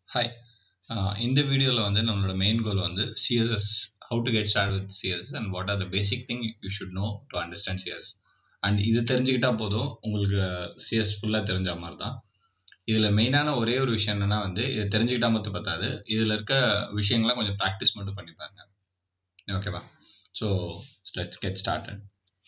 hi இந்த வீடியோவில் வந்து நம்மளோட மெயின் கோல் வந்து CSS how to get start with CSS and what are the basic thing you should know to understand CS and இது தெரிஞ்சுக்கிட்டா போதும் உங்களுக்கு சிஎஸ் ஃபுல்லாக தெரிஞ்ச மாதிரி தான் இதில் மெயினான ஒரே ஒரு விஷயம் என்னன்னா வந்து இதை தெரிஞ்சுக்கிட்டா மட்டும் பத்தாது இதில் இருக்க விஷயங்கள்லாம் கொஞ்சம் ப்ராக்டிஸ் மட்டும் பண்ணி பாருங்க ஓகேவா so let's get started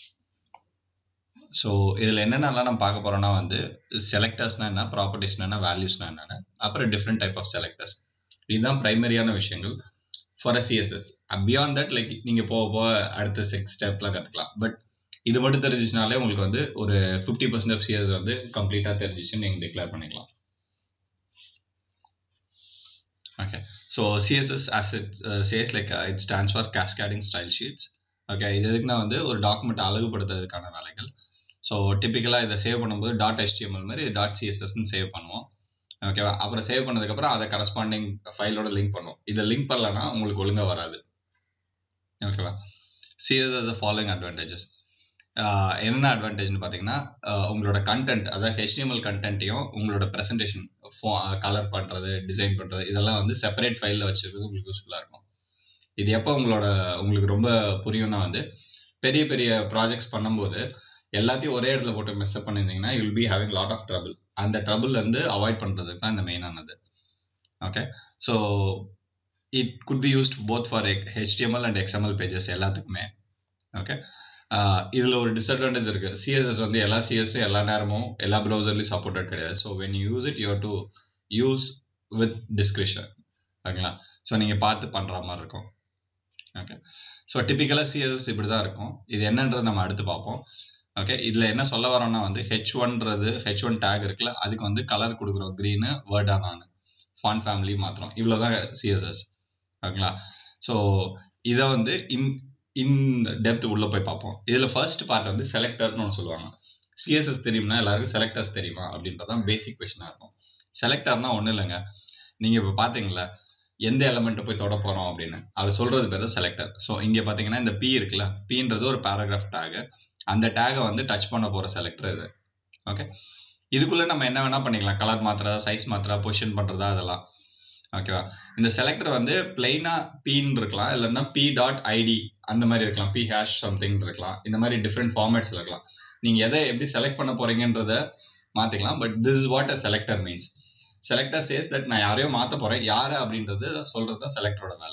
so இதில் என்னென்னலாம் நம்ம பார்க்க போகிறோம்னா வந்து செலக்டர்ஸ்னா என்ன ப்ராப்பர்ட்டிஸ்னா என்ன வேல்யூஸ்னா என்னென்ன அப்புறம் டிஃப்ரெண்ட் டைப் ஆஃப் செலக்டர்ஸ் இதுதான் ப்ரைமரியான விஷயங்கள் for a CSS beyond that like நீங்கள் போக போக அடுத்த சிக்ஸ் ஸ்டெப்லாம் கற்றுக்கலாம் பட் இது மட்டும் தெரிஞ்சிச்சுனாலே உங்களுக்கு வந்து ஒரு ஃபிஃப்டி பர்சன்ட் ஆஃப் சிஎஸ் வந்து கம்ப்ளீட்டாக தெரிஞ்சிச்சுன்னு நீங்கள் டிக்ளேர் பண்ணிக்கலாம் okay so CSS as it says like it stands for cascading style sheets okay இது எதுக்குன்னா வந்து ஒரு டாக்குமெண்ட் அழகுபடுத்துறதுக்கான வேலைகள் ஸோ டிப்பிக்கலாக இதை சேவ் பண்ணும்போது டாட் ஹெச்டிஎம்எல் மாதிரி டாட் சிஎஸ்எஸ்ன்னு சேவ் பண்ணுவோம் ஓகேவா அப்புறம் சேவ் பண்ணதுக்கப்புறம் அதை கரஸ்பாண்டிங் ஃபைலோட லிங்க் பண்ணுவோம் இதை லிங்க் பண்ணலன்னா உங்களுக்கு ஒழுங்காக வராது ஓகேவா சிஎஸ்எஸ் ஃபாலோயிங் அட்வான்டேஜஸ் என்ன அட்வான்டேஜ்னு பார்த்தீங்கன்னா உங்களோட கண்டென்ட் அதாவது ஹெச்டிஎம்எல் கண்டென்ட்டையும் உங்களோட ப்ரெசன்டேஷன் கலர் பண்ணுறது டிசைன் பண்ணுறது இதெல்லாம் வந்து செப்பரேட் ஃபைலில் வச்சுருக்கிறது உங்களுக்கு யூஸ்ஃபுல்லாக இருக்கும் இது எப்போ உங்களோட உங்களுக்கு ரொம்ப புரியும்னா வந்து பெரிய பெரிய ப்ராஜெக்ட்ஸ் பண்ணும்போது எல்லாத்தையும் ஒரே இடத்துல போட்டு மிஸ்அப் பண்ணியிருந்தீங்கன்னா you'll be having lot of trouble அந்த ட்ரபிள்லேருந்து அவாய்ட் பண்ணுறதுக்கு தான் இந்த மெயினானது okay so it could be used both for HTML and XML pages எல்லாத்துக்குமே ஓகே இதில் ஒரு டிஸ்அட்வான்டேஜ் இருக்குது சிஎஸ்எஸ் வந்து எல்லா சிஎஸ் எல்லா நேரமும் எல்லா ப்ரௌசர்லையும் சப்போர்ட்டட் கிடையாது so when you use it you to use with description ஓகேங்களா ஸோ நீங்கள் பார்த்து பண்ணுற மாதிரி இருக்கும் ஓகே ஸோ டிப்பிக்கலாக சிஎஸ்எஸ் இப்படி தான் இருக்கும் இது என்னன்றது நம்ம அடுத்து பார்ப்போம் ஓகே இதில் என்ன சொல்ல வரோம்னா வந்து ஹெச் ஒன்றது ஹெச் ஒன் டேக் இருக்குல்ல அதுக்கு வந்து கலர் கொடுக்குறோம் க்ரீனு வேர்டா நான் ஃபான் ஃபேமிலி மாத்திரம் இவ்வளோ தான் சிஎஸ்எஸ் ஓகேங்களா ஸோ இதை வந்து இன் இன் டெப்த் உள்ளே போய் பார்ப்போம் இதில் ஃபர்ஸ்ட் பார்ட் வந்து செலக்டர்னு ஒன்று சொல்லுவாங்க சிஎஸ்எஸ் தெரியும்னா எல்லாருக்கும் செலக்டர்ஸ் தெரியுமா அப்படின்றது தான் பேசிக் கொஸ்டினாக இருக்கும் செலக்டர்னா ஒன்றும் இல்லைங்க நீங்கள் இப்போ பார்த்தீங்களா எந்த எலமெண்ட்டை போய் தொட போகிறோம் அப்படின்னு அது சொல்கிறது பேர் தான் செலக்டர் ஸோ இங்கே பார்த்தீங்கன்னா இந்த பி இருக்குல்ல பின்றது ஒரு பேராகிராஃப் டேகு அந்த டேகை வந்து டச் பண்ண போகிற செலக்டர் இது ஓகே இதுக்குள்ளே நம்ம என்ன வேணால் பண்ணிக்கலாம் கலர் மாத்திரதா சைஸ் மாத்திரா பொசிஷன் பண்ணுறதா அதெல்லாம் ஓகேவா இந்த செலக்டர் வந்து பிளெயினாக பின்னு இருக்கலாம் இல்லைன்னா பி டாட் ஐடி அந்த மாதிரி இருக்கலாம் பி ஹேஷ் சம்திங் இருக்கலாம் இந்த மாதிரி டிஃப்ரெண்ட் ஃபார்மேட்ஸில் இருக்கலாம் நீங்கள் எதை எப்படி செலக்ட் பண்ண போகிறீங்கன்றத மாற்றிக்கலாம் but this is what a selector means selector says that நான் யாரையோ மாற்ற போகிறேன் யார் அப்படின்றது சொல்கிறது தான் செலக்டரோட வேலை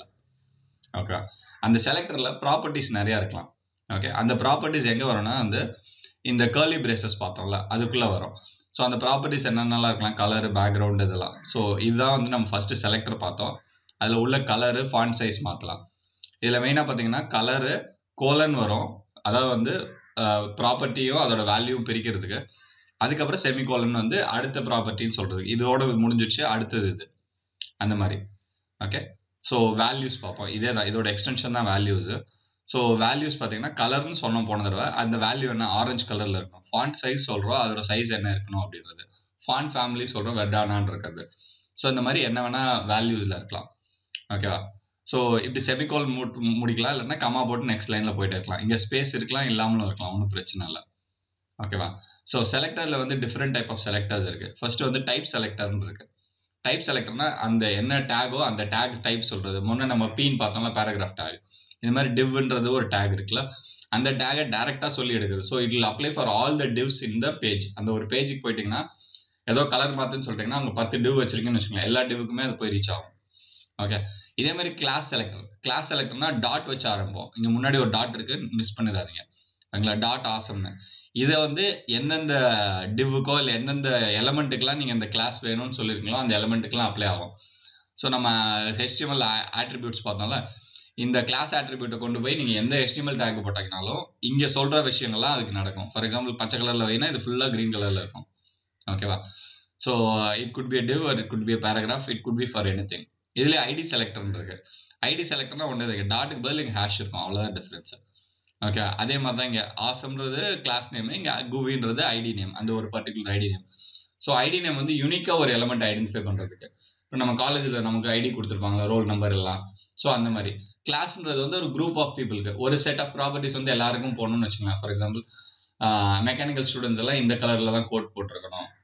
ஓகே அந்த செலக்டரில் ப்ராப்பர்ட்டிஸ் நிறையா இருக்கலாம் ஓகே அந்த ப்ராப்பர்ட்டிஸ் எங்கே வரும்னா வந்து இந்த கேர்லி பிரேசஸ் பார்த்தோம்ல அதுக்குள்ளே வரும் ஸோ அந்த ப்ராப்பர்ட்டிஸ் என்னென்னலாம் இருக்கலாம் கலர் பேக்ரவுண்ட் இதெல்லாம் ஸோ இதுதான் வந்து நம்ம ஃபஸ்ட்டு செலக்டர் பார்த்தோம் அதில் உள்ள கலரு ஃபாண்ட் சைஸ் மாற்றலாம் இதில் மெயினாக பார்த்தீங்கன்னா கலரு கோலன் வரும் அதாவது வந்து ப்ராப்பர்ட்டியும் அதோட வேல்யூவும் பிரிக்கிறதுக்கு அதுக்கப்புறம் செமிகோலன் வந்து அடுத்த ப்ராப்பர்ட்டின்னு சொல்றது இதோட முடிஞ்சிச்சு அடுத்தது இது அந்த மாதிரி ஓகே ஸோ வேல்யூஸ் பார்ப்போம் இதே தான் இதோட எக்ஸ்டென்ஷன் தான் வேல்யூஸ் ஸோ வேல்யூஸ் பார்த்தீங்கன்னா கலர்னு சொன்னோம் போன தடவை அந்த வேல்யூ என்ன ஆரஞ்சு கலரில் இருக்கணும் ஃபாண்ட் சைஸ் சொல்கிறோம் அதோட சைஸ் என்ன இருக்கணும் அப்படின்றது ஃபாண்ட் ஃபேமிலி சொல்கிறோம் வெட்டானான் இருக்கிறது ஸோ இந்த மாதிரி என்ன வேணால் வேல்யூஸில் இருக்கலாம் ஓகேவா ஸோ இப்படி செமிகோல் முடிக்கலாம் இல்லைன்னா கமா போட்டு நெக்ஸ்ட் லைனில் போயிட்டு இருக்கலாம் இங்கே ஸ்பேஸ் இருக்கலாம் இல்லாமலும் இருக்கலாம் ஒன்றும் பிரச்சனை இல்லை ஓகேவா ஸோ செலக்டரில் வந்து டிஃப்ரெண்ட் டைப் ஆஃப் செலக்டர்ஸ் இருக்கு ஃபர்ஸ்ட் வந்து டைப் செலக்டர்னு இருக்கு டைப் செலக்டர்னா அந்த என்ன டேகோ அந்த டேக் டைப் சொல்றது முன்ன நம்ம பீன் பார்த்தோம்ல பேராகிராஃப் டேக் இந்த மாதிரி டிவ்ன்றது ஒரு டேக் இருக்குல்ல அந்த டேகை டேரெக்டாக சொல்லி எடுக்குது so it will apply for all the divs in the page அந்த ஒரு பேஜுக்கு போயிட்டீங்கன்னா ஏதோ கலர் மாற்றுன்னு சொல்லிட்டீங்கன்னா அவங்க பத்து டிவ் வச்சிருக்கீங்கன்னு வச்சுக்கோங்க எல்லா டிவுக்குமே அது போய் ரீச் ஆகும் ஓகே இதே மாதிரி கிளாஸ் செலக்டர் கிளாஸ் செலக்டர்னா டாட் வச்சு ஆரம்பிப்போம் இங்கே முன்னாடி ஒரு டாட் இருக்கு மிஸ் பண்ணிடாதீங்க ஓகேங்களா டாட் ஆசம்னு இதை வந்து எந்தெந்த டிவ்வுக்கோ இல்லை எந்தெந்த எலமெண்ட்டுக்கெல்லாம் நீங்கள் இந்த கிளாஸ் வேணும்னு சொல்லியிருக்கீங்களோ அந்த எலமெண்ட்டுக்கெல்லாம் அப்ளை ஆகும் ஸோ நம்ம ஹெச்டிஎம்எல் ஆட்ரிபியூட்ஸ் பார்த்தோம்ல இந்த கிளாஸ் ஆட்ரிபியூட்டை கொண்டு போய் நீங்கள் எந்த ஹெச்டிஎம்எல் டேக் போட்டாங்கனாலும் இங்கே சொல்கிற விஷயங்கள்லாம் அதுக்கு நடக்கும் ஃபார் எக்ஸாம்பிள் பச்சை கலரில் வைனா இது ஃபுல்லாக க்ரீன் கலரில் இருக்கும் ஓகேவா so it could be div or it could be paragraph it could be for anything இதுலேயே ஐடி செலக்டர் இருக்கு ஐடி செலக்டர்னா ஒன்று இருக்கு டாட்டுக்கு பதில் இங்கே ஹேஷ் இருக்கும் அவ்வளோதான் டிஃப்ரென்ஸ் ஓகே அதே மாதிரி தான் இங்கே ஆசம்ன்றது கிளாஸ் நேம் இங்கே குவின்றது ஐடி நேம் அந்த ஒரு particular ID name so ID name வந்து யூனிக்காக ஒரு எலமெண்ட் ஐடென்டிஃபை பண்ணுறதுக்கு இப்போ நம்ம காலேஜில் நமக்கு ஐடி கொடுத்துருப்பாங்க ரோல் நம்பர் எல்லாம் ஸோ அந்த மாதிரி கிளாஸ்ன்றது வந்து ஒரு குரூப் ஆஃப் பீப்புளுக்கு ஒரு செட் ஆஃப் ப்ராப்பர்ட்டிஸ் வந்து எல்லாருக்கும் போகணும்னு வச்சுக்கலாம் ஃபார் எக்ஸாம்பிள் மெக்கானிக்கல் ஸ்டூடெண்ட்ஸ் எல்லாம் இந்த கலரில் தான் கோட் போட்டிருக்கணும்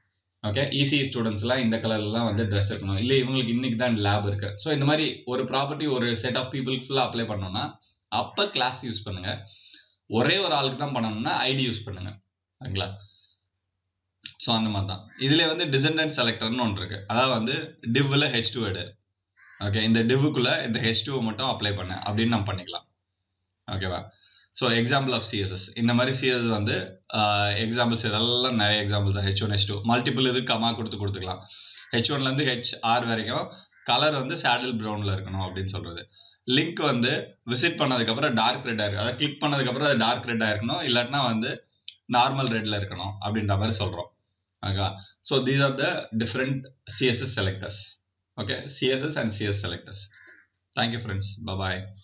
ஓகே இசி ஸ்டூடெண்ட்ஸ்லாம் இந்த கலர்லாம் வந்து ட்ரெஸ் இருக்கணும் இல்லை இவங்களுக்கு இன்னைக்கு தான் லேப் இருக்கு ஸோ இந்த மாதிரி ஒரு ப்ராப்பர்ட்டி ஒரு செட் ஆஃப் பீப்புளுக்கு ஃபுல்லாக அப்ளை பண்ணோம்னா அப்போ கிளாஸ் யூஸ் பண்ணுங்க ஒரே ஒரு ஆளுக்கு தான் பண்ணணும்னா ஐடி யூஸ் பண்ணுங்க ஓகேங்களா ஸோ அந்த மாதிரி தான் இதுல வந்து டிசெண்டன்ட் செலக்டர்னு ஒன்று இருக்கு அதாவது வந்து டிவ்வில் ஹெச் டூ எடு ஓகே இந்த டிவ்வுக்குள்ள இந்த ஹெச் டூ மட்டும் அப்ளை பண்ண அப்படின்னு நம்ம பண்ணிக்கலாம் ஓகேவா ஸோ எக்ஸாம்பிள் ஆஃப் சிஎஸ்எஸ் இந்த மாதிரி சிஎஸ்எஸ் வந்து எக்ஸாம்பிள்ஸ் இதெல்லாம் நிறைய examples H one H two multiple இது கமா கொடுத்து கொடுத்துக்கலாம் ஹெச் ஒன்லேருந்து ஹெச் ஆர் வரைக்கும் கலர் வந்து சேடில் ப்ரௌனில் இருக்கணும் அப்படின்னு சொல்றது லிங்க் வந்து விசிட் பண்ணதுக்கப்புறம் டார்க் ரெட்டாக இருக்கு அதை கிளிக் பண்ணதுக்கப்புறம் அது டார்க் ரெட்டாக இருக்கணும் இல்லாட்டினா வந்து நார்மல் ரெட்டில் இருக்கணும் அப்படின்ற மாதிரி சொல்கிறோம் okay so these are the different CSS selectors okay CSS and CS selectors thank you friends bye bye